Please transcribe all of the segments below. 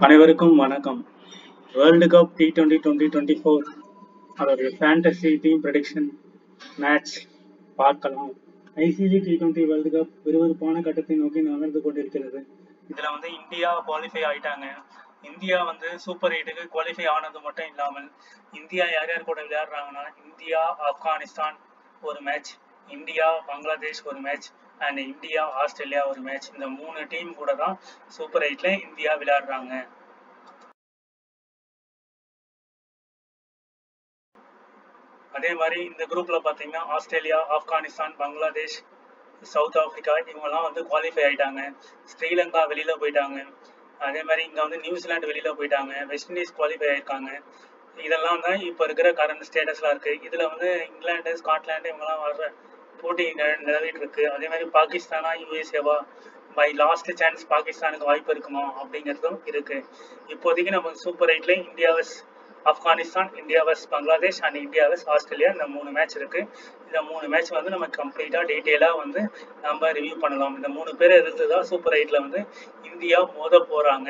அனைவருக்கும் வணக்கம் world cup T twenty twenty twenty four அதோடைய ஃபேண்டசி டீம் ப்ரெடிக்ஷன் மேட்ச் பார்க்கலாம் ICC T twenty world cup விறுவிறுப்பான கட்டத்தை நோக்கி நகர்ந்து கொண்டிருக்கிறது இதில் வந்து இந்தியா குவாலிஃபை ஆயிட்டாங்க இந்தியா வந்து சூப்பர் எயிட்டுக்கு குவாலிஃபை ஆனது மட்டும் இல்லாமல் இந்தியா யார் யார் கூட விளையாடுறாங்கன்னா இந்தியா ஆப்கானிஸ்தான் ஒரு மேட்ச் இந்தியா பங்களாதேஷ் ஒரு மேட்ச் அண்ட் இந்தியா ஆஸ்திரேலியா ஒரு மேட்ச் இந்த மூணு டீம் கூட தான் சூப்பர் எயிட்ல இந்தியா விளையாடுறாங்க அதே மாதிரி இந்த குரூப்ல பாத்தீங்கன்னா Australia Afghanistan Bangladesh South Africa இவங்கெல்லாம் வந்து குவாலிஃபை ஆயிட்டாங்க ஸ்ரீலங்கா வெளியில போயிட்டாங்க அதே மாதிரி இங்க வந்து நியூசிலாந்து வெளியில போயிட்டாங்க வெஸ்ட் இண்டீஸ் குவாலிஃபை ஆயிருக்காங்க இதெல்லாம் தான் இப்போ இருக்கிற கரண்ட் ஸ்டேட்டஸ்ல இருக்கு இதுல வந்து இங்கிலாந்து ஸ்காட்லாந்து இவங்கெல்லாம் வர்ற போட்டி நி- நிலவிட்டு இருக்கு அதே மாதிரி பாகிஸ்தானா யூஎஸ்ஏவா பை லாஸ்ட் சான்ஸ் பாகிஸ்தானுக்கு வாய்ப்பு இருக்குமா அப்படிங்கிறதும் இருக்கு இப்போதைக்கு நம்ம சூப்பர் எயிட்ல India versus Afghanistan India versus Bangladesh and India versus Australia இந்த மூணு மேட்ச் இருக்கு இந்த மூணு மேட்ச் வந்து நம்ம கம்ப்ளீட்டா டீட்டெயிலா வந்து நம்ம ரிவ்யூ பண்ணலாம் இந்த மூணு பேர் எதிர்த்து தான் சூப்பர் எயிட்ல வந்து இந்தியா மோத போறாங்க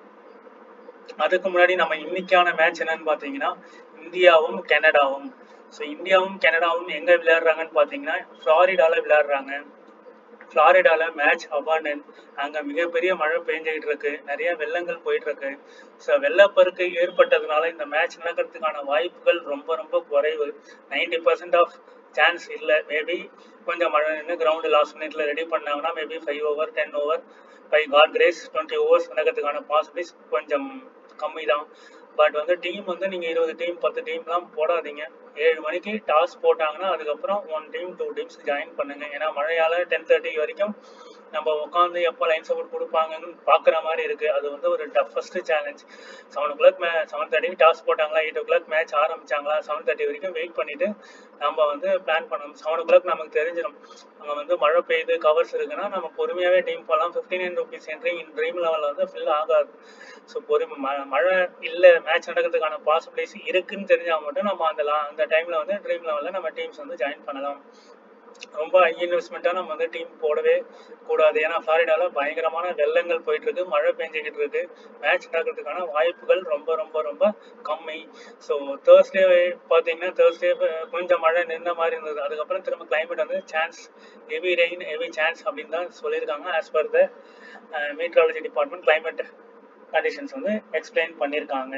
அதுக்கு முன்னாடி நம்ம இன்னைக்கான மேட்ச் என்னன்னு பாத்தீங்கன்னா இந்தியாவும் கனடாவும் ஸோ இந்தியாவும் கனடாவும் எங்க விளையாடுறாங்கன்னு பாத்தீங்கன்னா ஃப்ளாரிடால விளையாடுறாங்க ஃப்ளாரிடால மேட்ச் அபாண்டன் அங்க மிகப்பெரிய மழை பெஞ்சுக்கிட்டு இருக்கு நிறைய வெள்ளங்கள் போயிட்டு இருக்கு ஸோ வெள்ளப்பெருக்கு ஏற்பட்டதுனால இந்த மேட்ச் நடக்கிறதுக்கான வாய்ப்புகள் ரொம்ப ரொம்ப குறைவு நைன்டி பர்சன்ட் ஆஃப் சான்ஸ் இல்லை மேபி கொஞ்சம் மழை நின்று கிரவுண்டு லாஸ்ட் மினிட்ல ரெடி பண்ணாங்கன்னா maybe five over ten over by God grace twenty overs நடக்கிறதுக்கான பாசிபிலிட்டிஸ் கொஞ்சம் கம்மி தான் பட் வந்து டீம் வந்து நீங்க இருபது டீம் பத்து டீம்லாம் போடாதீங்க ஏழு மணிக்கு டாஸ் போட்டாங்கன்னா அதுக்கப்புறம் one team two teams join பண்ணுங்க ஏன்னா மழையால டென் தேர்ட்டி வரைக்கும் நம்ம உட்காந்து எப்போ லைன் சப்போர்ட் கொடுப்பாங்கன்னு பார்க்குற மாதிரி இருக்கு அது வந்து ஒரு toughest challenge seven o'clock மே செவன் தேர்ட்டிக்கு டாஸ் போட்டாங்களா எயிட் ஓ கிளாக் மேட்ச் ஆரம்பிச்சாங்களா செவன் தேர்ட்டி வரைக்கும் வெயிட் பண்ணிட்டு நம்ம வந்து பிளான் பண்ணணும் செவன் ஓ கிளாக் நமக்கு தெரிஞ்சிடும் அங்கே வந்து மழை பெய்யுது கவர்ஸ் இருக்குன்னா நம்ம பொறுமையாகவே டீம் போகலாம் fifty nine rupees entry in dream லெவலில் வந்து ஃபில் ஆகாது ஸோ பொறுமை ம- மழை இல்லை மேட்ச் நடக்கிறதுக்கான பாசிபிலிட்டிஸ் இருக்குன்னு தெரிஞ்சால் மட்டும் நம்ம அந்த la- அந்த டைமில் வந்து ட்ரீம் லெவலில் நம்ம டீம்ஸ் வந்து ஜாயின் பண்ணலாம் ரொம்ப ஹை இன்வெஸ்ட்மெண்ட்டாக நம்ம வந்து டீம் போடவே கூடாது ஏன்னா ஃப்ளாரிடால பயங்கரமான வெள்ளங்கள் போயிட்டு இருக்கு மழை பெஞ்சிக்கிட்டு இருக்கு மேட்ச் நடக்கிறதுக்கான வாய்ப்புகள் ரொம்ப ரொம்ப ரொம்ப கம்மி ஸோ தேர்ஸ்டே பார்த்தீங்கன்னா தேர்ஸ்டே கொஞ்சம் மழை நின்ன மாதிரி இருந்தது அதுக்கப்புறம் திரும்ப கிளைமேட் வந்து chance heavy rain heavy chance அப்படின்னு தான் சொல்லியிருக்காங்க as per the meteorology department climate conditions வந்து எக்ஸ்பிளைன் பண்ணியிருக்காங்க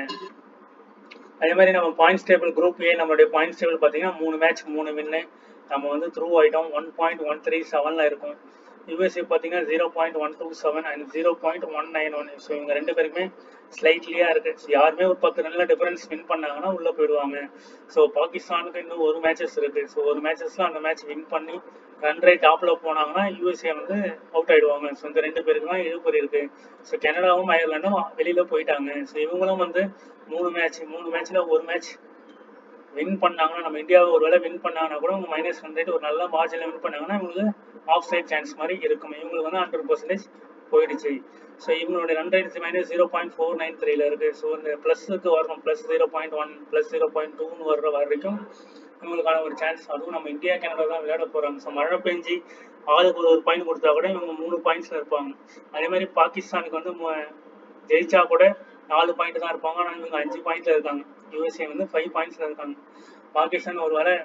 அதே மாதிரி நம்ம பாயிண்ட்ஸ் டேபிள் குரூப் ஏ நம்மளுடைய பாயிண்ட்ஸ் டேபிள் பார்த்தீங்கன்னா மூணு மேட்ச் மூணு வின்னு நம்ம வந்து த்ரூ ஆயிட்டோம் ஒன் பாயிண்ட் ஒன் த்ரீ செவனில் இருக்கும் யூஎஸ்ஏ பார்த்தீங்கன்னா zero point one two seven and zero point one nine one so இவங்க ரெண்டு பேருக்குமே ஸ்லைட்லியாக இருக்கு So, யாருமே ஒரு பத்து ரன்ல டிஃபரன்ஸ் வின் பண்ணாங்கன்னா உள்ளே போயிடுவாங்க ஸோ பாகிஸ்தானுக்கு இன்னும் ஒரு மேட்சஸ் இருக்கு ஸோ ஒரு மேட்சஸ்ல அந்த மேட்ச் வின் பண்ணி ரன் ரேட் டாப்ல போனாங்கன்னா யூஎஸ்ஏ வந்து அவுட் ஆயிடுவாங்க ஸோ இந்த ரெண்டு பேருக்கு தான் இழுபறி இருக்கு ஸோ கனடாவும் அயர்லாண்டும் வெளியில போயிட்டாங்க ஸோ இவங்களும் வந்து மூணு மேட்ச் மூணு மேட்ச்ல ஒரு மேட்ச் வின் பண்ணாங்கன்னா நம்ம இந்தியாவை ஒருவேளை வின் பண்ணாங்கன்னா கூட உங்க மைனஸ் ஹண்ட்ரட் ஒரு நல்ல மார்ஜினில் வின் பண்ணாங்கன்னா இவங்களுக்கு ஆஃப் சைட் சான்ஸ் மாதிரி இருக்கும் இவங்களுக்கு வந்து ஹண்ட்ரட் பர்சன்டேஜ் போயிடுச்சு ஸோ இவங்களுடைய run rate minus zero point four nine த்ரீல இருக்கு ஸோ இந்த ப்ளஸ்க்கு வரணும் plus zero point one plus zero point டூன்னு வர்ற வரைக்கும் இவங்களுக்கான ஒரு சான்ஸ் அதுவும் நம்ம இந்தியா கனடா தான் விளையாட போறாங்க ஸோ மழை பெஞ்சு ஆளுக்கு ஒரு ஒரு பாயிண்ட் கொடுத்தா கூட இவங்க மூணு பாயிண்ட்ஸ்ல இருப்பாங்க அதே மாதிரி பாகிஸ்தானுக்கு வந்து மு- ஜெயிச்சா கூட நாலு பாயிண்ட் தான் இருப்பாங்க ஆனால் இவங்க அஞ்சு பாயிண்ட்ல இருக்காங்க யூஎஸ்ஏ வந்து ஃபைவ் பாயிண்ட்ஸ்ல இருக்காங்க பாகிஸ்தான் ஒரு வேளை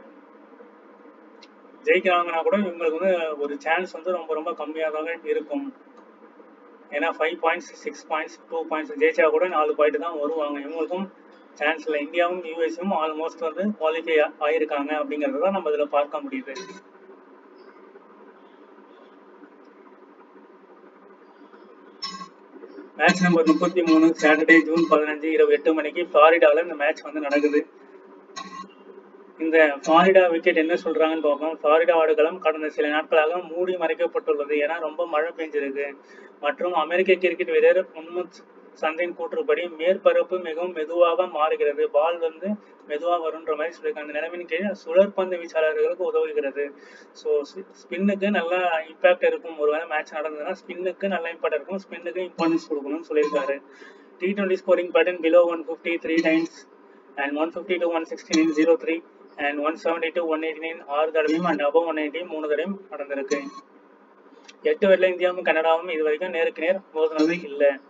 ஜெயிக்கிறாங்கன்னா கூட இவங்களுக்கு வந்து ஒரு சான்ஸ் வந்து ரொம்ப ரொம்ப கம்மியாக தான் இருக்கும் ஏன்னா five points six points two points ஜெயிச்சா கூட நாலு பாயிண்ட் தான் வருவாங்க இவங்களுக்கும் சான்ஸ் இல்லை இந்தியாவும் யூஎஸும் ஆல்மோஸ்ட் வந்து குவாலிஃபை ஆயிருக்காங்க அப்படிங்கறத தான் நம்ம இதுல பார்க்க முடியுது மேட்ச் நம்பர் முப்பத்தி மூணு சாட்டர்டே ஜூன் பதினஞ்சு இரவு எட்டு மணிக்கு ஃப்ளாரிடால இந்த மேட்ச் வந்து நடக்குது இந்த ஃப்ளாரிடா விக்கெட் என்ன சொல்றாங்கன்னு பார்ப்போம் ஃப்ளாரிடா ஆடுகளம் கடந்த சில நாட்களாக மூடி மறைக்கப்பட்டுள்ளது ஏன்னா ரொம்ப மழை பெஞ்சிருக்கு மற்றும் அமெரிக்க கிரிக்கெட் வீரர் முன்முத் சந்தின் கூற்றுப்படி மேற்பரப்பு மிகவும் மெதுவாக மாறுகிறது பால் வந்து மெதுவா வரும்ன்ற மாதிரி சொல்லியிருக்காங்க அந்த நிலைமையின் கீழ் சுழற்பந்து வீச்சாளர்களுக்கு உதவுகிறது ஸோ ஸ்பின்னுக்கு நல்ல இம்பாக்ட் இருக்கும் ஒருவேளை மேட்ச் நடந்ததுன்னா ஸ்பின்னுக்கு நல்ல இம்பாக்ட் இருக்கும் ஸ்பின்னுக்கு இம்பார்ட்டன்ஸ் கொடுக்கணும்னு சொல்லியிருக்காரு T twenty scoring pattern below one fifty three times and one fifty to one sixty nine zero three and one seventy to one eighty nine ஆறு தடவையும் அண்ட் அபவ் ஒன் எயிட்டி மூணு தடவையும் நடந்திருக்கு எட்டு வரல இந்தியாவும் கனடாவும் இது வரைக்கும் நேருக்கு நேர் மோதினது இல்லை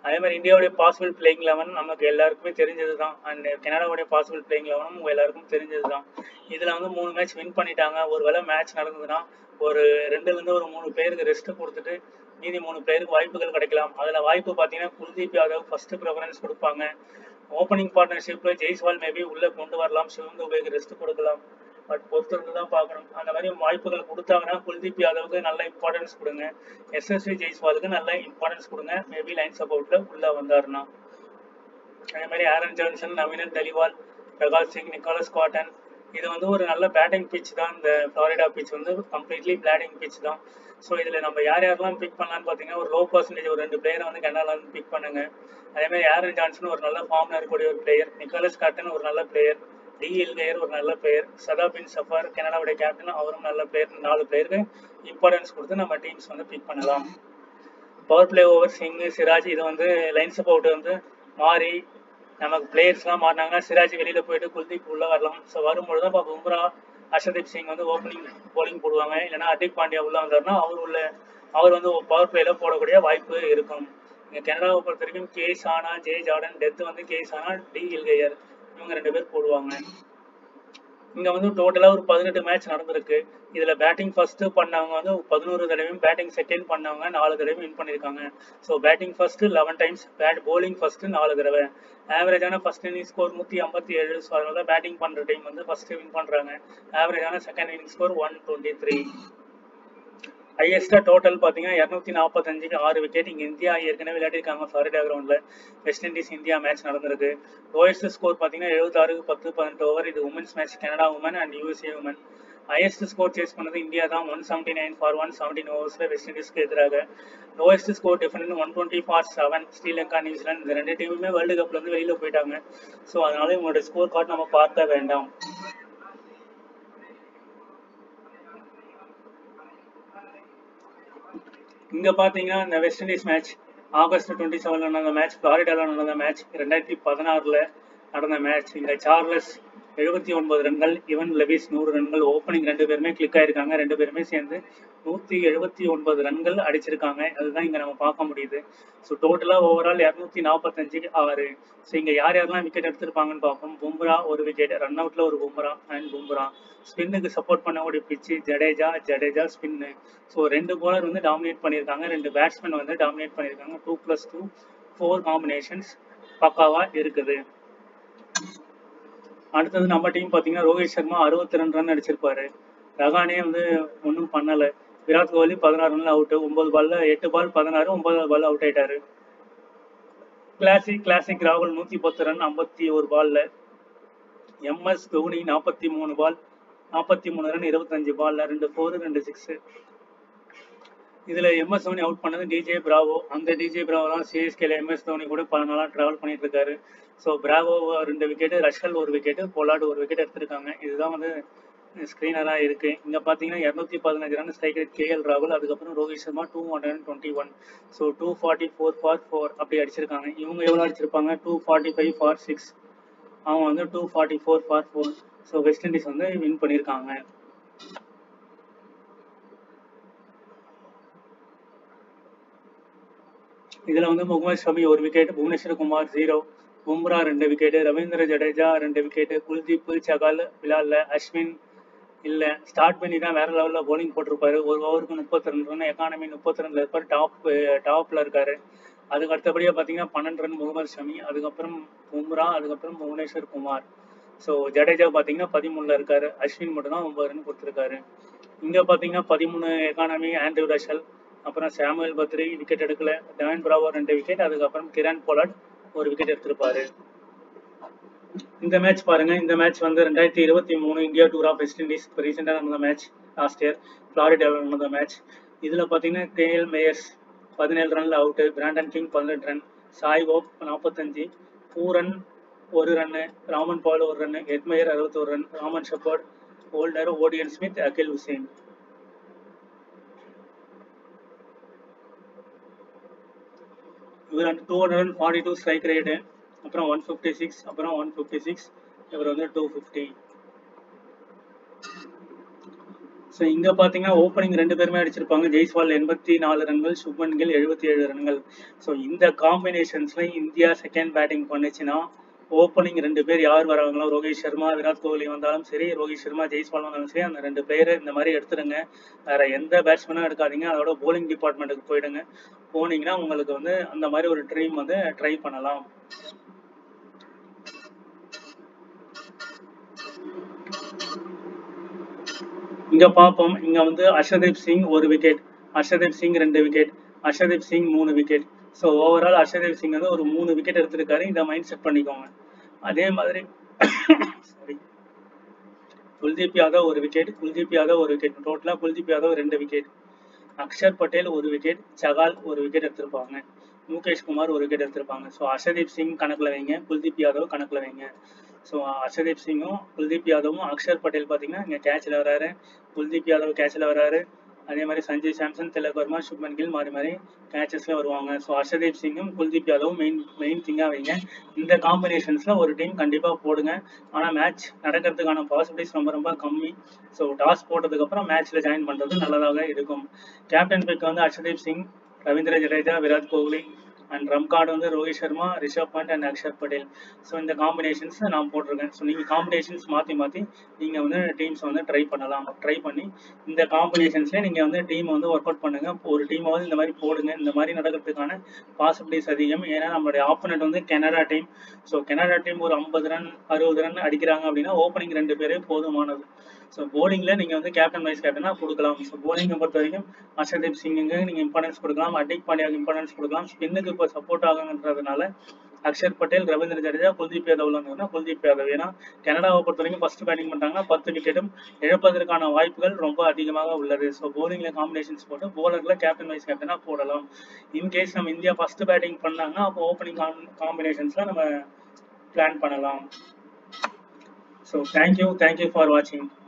அதே மாதிரி இந்தியாவுடைய பாசிபிள் பிளேயிங் லெவன் நமக்கு எல்லாருக்குமே தெரிஞ்சது தான் அண்ட் கனடாவுடைய பாசிபிள் பிளேயிங் லெவனும் உங்க எல்லாருக்கும் தெரிஞ்சது தான் இதுல வந்து மூணு மேட்ச் வின் பண்ணிட்டாங்க ஒருவேளை மேட்ச் நடந்ததுன்னா ஒரு ரெண்டுல இருந்து ஒரு மூணு பேருக்கு ரெஸ்ட் கொடுத்துட்டு மீதி மூணு பேருக்கு வாய்ப்புகள் கிடைக்கலாம் அதுல வாய்ப்பு பாத்தீங்கன்னா குல்தீப் யாதவ் ஃபர்ஸ்ட் ப்ரிஃபரன்ஸ் கொடுப்பாங்க ஓப்பனிங் பார்ட்னர்ஷிப்ல ஜெய்ஸ்வால் மேபி உள்ள கொண்டு வரலாம் சிவம் துபேக்கு ரெஸ்ட் கொடுக்கலாம் பட் பொறுத்திருந்து தான் பார்க்கணும் அந்த மாதிரி வாய்ப்புகள் கொடுத்தாங்கன்னா குல்தீப் யாதவுக்கு நல்ல இம்பார்ட்டன்ஸ் கொடுங்க எஸ்எஸ்வி ஜெய்ஸ்வாலுக்கு நல்ல இம்பார்ட்டன்ஸ் கொடுங்க மேபி லைன் சப்போர்ட்ல உள்ள வந்தாருன்னா அதே மாதிரி Aaron Johnson Navneet Dhaliwal Prakash Singh Nicholas Kirton இது வந்து ஒரு நல்ல பேட்டிங் பிச் தான் இந்த ஃப்ளாரிடா பிச் வந்து கம்ப்ளீட்லி பேட்டிங் பிச் தான் ஸோ இதில் நம்ம யார் யாரெல்லாம் பிக் பண்ணலாம்னு பார்த்தீங்கன்னா ஒரு லோ பர்சன்டேஜ் ஒரு ரெண்டு பிளேயரை வந்து கனடால வந்து பிக் பண்ணுங்க அதே மாதிரி ஆரன் ஜான்சன் ஒரு நல்ல ஃபார்ம்ல இருக்கக்கூடிய ஒரு பிளேயர் நிக்கோலஸ் காட்டன் ஒரு நல்ல பிளேயர் டி எல்கேயர் ஒரு நல்ல பிளேயர் சதா பின் சஃபார் கனடாவுடைய கேப்டன் அவரும் நல்ல பிளேயர் நாலு பிளேயருக்கு இம்பார்ட்டன்ஸ் கொடுத்து நம்ம டீம்ஸ் வந்து பிக் பண்ணலாம் power play over Singh Siraj இது வந்து லைன்ஸ் அவுட் வந்து மாறி நமக்கு பிளேயர்ஸ்லாம் மாறினாங்கன்னா சிராஜ் வெளியில போயிட்டு குல்தீப் உள்ள வரலாம் ஸோ வரும்பொழுது தான் இப்போ பும்ரா ஹர்ஷதீப் சிங் வந்து ஓப்பனிங் bowling போடுவாங்க இல்லைன்னா ஹர்திக் பாண்டியா உள்ள வந்தாருன்னா அவர் உள்ள அவர் வந்து பவர் பிளேல போடக்கூடிய வாய்ப்பு இருக்கும் இங்க கனடாவை பொறுத்த வரைக்கும் K Sana J Jordan death வந்து கே சானா டி இல்கையர் இவங்க ரெண்டு பேர் போடுவாங்க இங்க வந்து டோட்டலா ஒரு பதினெட்டு மேட்ச் நடந்திருக்கு இதுல பேட்டிங் ஃபர்ஸ்ட் பண்ணவங்க வந்து பதினோரு தடவையும் பேட்டிங் செகண்ட் பண்ணவங்க நாலு தடவையும் வின் பண்ணிருக்காங்க so batting first eleven times bat bowling first நாலு தடவை ஆவரேஜான ஃபர்ஸ்ட் இன்னிங் ஸ்கோர் நூத்தி ஐம்பத்தி ஏழு ஸோ அதனால பேட்டிங் பண்ற டீம் வந்து ஃபர்ஸ்ட் வின் பண்றாங்க ஆவரேஜான second inning score one twenty three ஹையஸ்டா டோட்டல் பாத்தீங்கன்னா இரநூத்தி நாற்பத்தஞ்சுக்கு ஆறு விக்கெட் இங்க இந்தியா ஏற்கனவே விளையாடிருக்காங்க ஃபாரிடா கிரவுண்ட்ல வெஸ்ட் இண்டீஸ் இந்தியா மேட்ச் நடந்திருக்கு லோயஸ்ட் ஸ்கோர் பாத்தீங்கன்னா எழுபத்தாறுக்கு பத்து பதினெட்டு ஓவர் இது women's match Canada women and USA women highest score chase பண்ணது இந்தியா தான் one seventy nine for one seventeen ஓவர்ஸ்ல வெஸ்ட் இண்டீஸ்க்கு எதிராக lowest score different one twenty for seven Sri Lanka New Zealand இந்த ரெண்டு டீமுமே வேர்ல்டு கப்ல இருந்து வெளியில போயிட்டாங்க ஸோ அதனால இவங்களோட ஸ்கோர் கார்டு நம்ம பார்க்க வேண்டாம் இங்க பாத்தீங்கன்னா இந்த West Indies match August twenty செவன்ல நடந்த மேட்ச் ஃபிளாரிடால நடந்த மேட்ச் ரெண்டாயிரத்தி பதினாறுல நடந்த மேட்ச் இந்த சார்லஸ் எழுபத்தி ஒன்பது ரன்கள் இவன் லெவிஸ் நூறு ரன்கள் ஓப்பனிங் ரெண்டு பேருமே கிளிக் ஆயிருக்காங்க ரெண்டு பேருமே சேர்ந்து நூத்தி எழுபத்தி ஒன்பது ரன்கள் அடிச்சிருக்காங்க அதுதான் இங்க நம்ம பார்க்க முடியுது ஸோ டோட்டலா ஓவரால் இரநூத்தி நாற்பத்தஞ்சுக்கு ஆறு ஸோ இங்க யார் யாரெல்லாம் விக்கெட் எடுத்திருப்பாங்கன்னு பார்ப்போம் பும்ரா ஒரு விக்கெட் ரன் அவுட்ல ஒரு பும்ரா அண்ட் பும்ரா ஸ்பின்னுக்கு சப்போர்ட் பண்ணக்கூடிய pitch Jadeja Jadeja spin so ரெண்டு bowler வந்து டாமினேட் பண்ணியிருக்காங்க ரெண்டு பேட்ஸ்மேன் வந்து டாமினேட் பண்ணியிருக்காங்க two plus two four combinations பக்காவா இருக்குது அடுத்தது நம்ம டீம் பார்த்தீங்கன்னா ரோஹித் சர்மா அறுபத்தி ரெண்டு ரன் அடிச்சிருப்பாரு ரகானே வந்து ஒன்றும் பண்ணல விராட் கோலி பதினாறு ரன்ல அவுட் ஒன்பது பால்ல எட்டு பால் பதினாறு ஒன்பதாவது பால் அவுட் ஆயிட்டாரு கிளாசிக் கிளாசிக் ராகுல் நூத்தி பத்து ரன் ஐம்பத்தி ஒரு பால்ல எம்எஸ் தோனி நாற்பத்தி மூணு பால் நாற்பத்தி மூணு ரன் இருபத்தஞ்சு பால்ல ரெண்டு ஃபோர் ரெண்டு சிக்ஸ் இதுல எம்எஸ் தோனி அவுட் பண்ணது டிஜே பிராவோ அந்த டிஜே பிராவோ தான் சிஎஸ்கேல எம்எஸ் தோனி கூட பல நாளா டிராவல் பண்ணிட்டு இருக்காரு ஸோ பிராவோ ரெண்டு விக்கெட் ரஷல் ஒரு விக்கெட் பொலாடு ஒரு விக்கெட் எடுத்திருக்காங்க இதுதான் வந்து ஸ்க்ரீனரா இருக்கு இங்க பாத்தீங்கன்னா இருநூத்தி பதினஞ்சு ரன் ஸ்ட்ரைக் ரேட் கேஎல் ராகுல் அதுக்கப்புறம் Rohit Sharma two hundred twenty one so two forty four for four அப்படி அடிச்சிருக்காங்க இவங்க எவ்வளவு அடிச்சிருப்பாங்க two forty five for six அவங்க வந்து two forty four for four so West Indies வந்து வின் பண்ணியிருக்காங்க இதுல வந்து முகமது ஷமி ஒரு விக்கெட் புவனேஸ்வர் குமார் ஜீரோ பும்ரா ரெண்டு விக்கெட் ரவீந்திர ஜடேஜா ரெண்டு விக்கெட் குல்தீப் சகால் விளாட்ல அஸ்வின் இல்ல ஸ்டார்ட் பண்ணி தான் வேற லெவல்ல bowling போட்டிருப்பாரு ஒரு ஓவருக்கு முப்பத்தி ரெண்டு ரன் எக்கானமி முப்பத்தி ரெண்டுல இருப்பாரு டாப் டாப்ல இருக்காரு அதுக்கு அடுத்தபடியா பாத்தீங்கன்னா பன்னெண்டு ரன் முகமது ஷமி அதுக்கப்புறம் பும்ரா அதுக்கப்புறம் புவனேஸ்வர் குமார் ஸோ ஜடேஜா பாத்தீங்கன்னா பதிமூணுல இருக்காரு அஸ்வின் மட்டும் தான் ஒன்பது ரன் கொடுத்துருக்காரு இங்க பாத்தீங்கன்னா பதிமூணு எக்கானமி ஆண்ட்ரூ ரஷல் அப்புறம் சாமுவேல் பத்ரி விக்கெட் எடுக்கல டேன் பிராவோ ரெண்டு விக்கெட் அதுக்கப்புறம் கிரண் போலாட் ஒரு விக்கெட் எடுத்திருப்பாரு இந்த மேட்ச் பாருங்க இந்த மேட்ச் வந்து ரெண்டாயிரத்தி இருபத்தி மூணு India tour of West Indies இப்போ ரீசெண்டாக நடந்த மேட்ச் லாஸ்ட் இயர் ஃப்ளாரிடாவில் நடந்த மேட்ச் இதில் பார்த்தீங்கன்னா கேஎல் மேயர்ஸ் பதினேழு ரன்ல அவுட்டு பிராண்டன் கிங் பதினெட்டு ரன் சாய் ஓப் நாற்பத்தஞ்சு பூரன் ஒரு ரன்னு ராமன் பால் ஒரு ரன்னு எட்மயர் அறுபத்தோரு run Romario Shepherd Holder Odean Smith Akeal Hosein இவர் வந்து two hundred and forty two strike rate அப்புறம் ஒன் ஃபிஃப்டி சிக்ஸ் அப்புறம் ஒன் ஃபிஃப்டி சிக்ஸ் இவர் வந்து டூ ஃபிஃப்டி ஸோ இங்க பாத்தீங்கன்னா ஓப்பனிங் ரெண்டு பேருமே அடிச்சிருப்பாங்க ஜெய்ஸ்வால் எண்பத்தி நாலு ரன்கள் சுப்மன் கில் எழுபத்தி ஏழு ரன்கள் ஸோ இந்த காம்பினேஷன்ஸ்ல இந்தியா செகண்ட் பேட்டிங் பண்ணுச்சுன்னா ஓப்பனிங் ரெண்டு பேர் யார் வராங்களோ ரோஹித் சர்மா விராட் கோலி வந்தாலும் சரி ரோஹித் சர்மா ஜெய்ஸ்வால் வந்தாலும் சரி அந்த ரெண்டு பேர் இந்த மாதிரி எடுத்துடுங்க வேற எந்த பேட்ஸ்மேனும் எடுக்காதீங்க அதோட போலிங் டிபார்ட்மெண்ட்டுக்கு போயிடுங்க போனீங்கன்னா உங்களுக்கு வந்து அந்த மாதிரி ஒரு ட்ரீம் வந்து ட்ரை பண்ணலாம் இங்க பார்ப்போம் இங்க வந்து அர்ஷதீப் சிங் ஒரு விக்கெட் அர்ஷதீப் சிங் ரெண்டு விக்கெட் அர்ஷதீப் சிங் மூணு wicket so overall Arshdeep Singh வந்து ஒரு மூணு விக்கெட் எடுத்திருக்காரு இதை மைண்ட் செட் பண்ணிக்கோங்க அதே மாதிரி சாரி குல்தீப் யாதவ் ஒரு விக்கெட் குல்தீப் யாதவ் ஒரு விக்கெட் டோட்டலாக குல்தீப் யாதவ் ரெண்டு விக்கெட் அக்ஷர் பட்டேல் ஒரு விக்கெட் சகால் ஒரு விக்கெட் எடுத்திருப்பாங்க முகேஷ் குமார் ஒரு விக்கெட் எடுத்திருப்பாங்க ஸோ அர்ஷதீப் சிங் கணக்கில் வைங்க குல்தீப் யாதவ் கணக்கில் வைங்க ஸோ அர்ஷதீப் சிங்கும் குல்தீப் யாதவும் அக்ஷர் பட்டேல் பார்த்தீங்கன்னா இங்கே கேட்சில் வராரு குல்தீப் யாதவ் கேட்சில் வராரு அதே மாதிரி சஞ்சய் சாம்சன் திலக் வர்மா சுப்மன் கில் மாறி மாறி கேச்சஸ்ல வருவாங்க ஸோ ஹர்ஷதீப் சிங்கும் குல்தீப் யாதவும் மெயின் மெயின் திங்காக வைங்க இந்த காம்பினேஷன்ஸ்ல ஒரு டீம் கண்டிப்பாக போடுங்க ஆனால் மேட்ச் நடக்கிறதுக்கான பாசிபிலிட்டிஸ் ரொம்ப ரொம்ப கம்மி ஸோ டாஸ் போட்டதுக்கு அப்புறம் மேட்ச்ல ஜாயின் பண்றது நல்லதாக இருக்கும் கேப்டன் பிக் வந்து ஹர்ஷதீப் சிங் ரவீந்திர ஜடேஜா விராட் கோலி அண்ட் ரம் கார்டு வந்து ரோஹித் சர்மா ரிஷப் பண்ட் அண்ட் அக்ஷர் பட்டேல் ஸோ இந்த காம்பினேஷன்ஸ் நான் போட்டிருக்கேன் ஸோ நீங்கள் காம்பினேஷன்ஸ் மாற்றி மாற்றி நீங்கள் வந்து டீம்ஸ் வந்து ட்ரை பண்ணலாம் ட்ரை பண்ணி இந்த காம்பினேஷன்ஸ்லேயே நீங்கள் வந்து டீம் வந்து ஒர்க் அவுட் பண்ணுங்க ஒரு டீமை வந்து இந்த மாதிரி போடுங்க இந்த மாதிரி நடக்கிறதுக்கான பாசிபிலிட்டிஸ் அதிகம் ஏன்னா நம்மளுடைய ஆப்போனட் வந்து Canada team so Canada team ஒரு ஐம்பது ரன் அறுபது ரன் அடிக்கிறாங்க அப்படின்னா ஓப்பனிங் ரெண்டு பேரே போதுமானது ஸோ போலிங்கில் நீங்கள் வந்து கேப்டன் வைஸ் கேப்டனாக கொடுக்கலாம் ஸோ போலிங்கை பொறுத்த வரைக்கும் ஹர்ஷதீப் சிங்குக்கு நீங்கள் இம்பார்ட்டன்ஸ் கொடுக்கலாம் அட்டிக் பாண்டியாவுக்கு இம்பார்ட்டன்ஸ் கொடுக்கலாம் ஸ்பின்னுக்கு இப்போ சப்போர்ட் ஆகுன்றதுனால அக்ஷர் பட்டேல் ரவீந்திர ஜடேஜா குல்தீப் யாதவ்ல இருந்ததுன்னா குல்தீப் யாதவ் ஏன்னா கனடாவை பொறுத்த வரைக்கும் ஃபர்ஸ்ட் பேட்டிங் பண்ணிட்டாங்கன்னா பத்து விக்கெட்டும் இழப்பதற்கான வாய்ப்புகள் ரொம்ப அதிகமாக உள்ளது ஸோ போலிங்ல காம்பினேஷன்ஸ் போட்டு போலர்ல கேப்டன் வைஸ் கேப்டனா போடலாம் இன்கேஸ் நம்ம இந்தியா ஃபர்ஸ்ட் பேட்டிங் பண்ணாங்கன்னா அப்போ ஓப்பனிங் காம்பினேஷன்ஸ்ல நம்ம பிளான் பண்ணலாம் ஸோ தேங்க்யூ தேங்க்யூ ஃபார் வாட்சிங்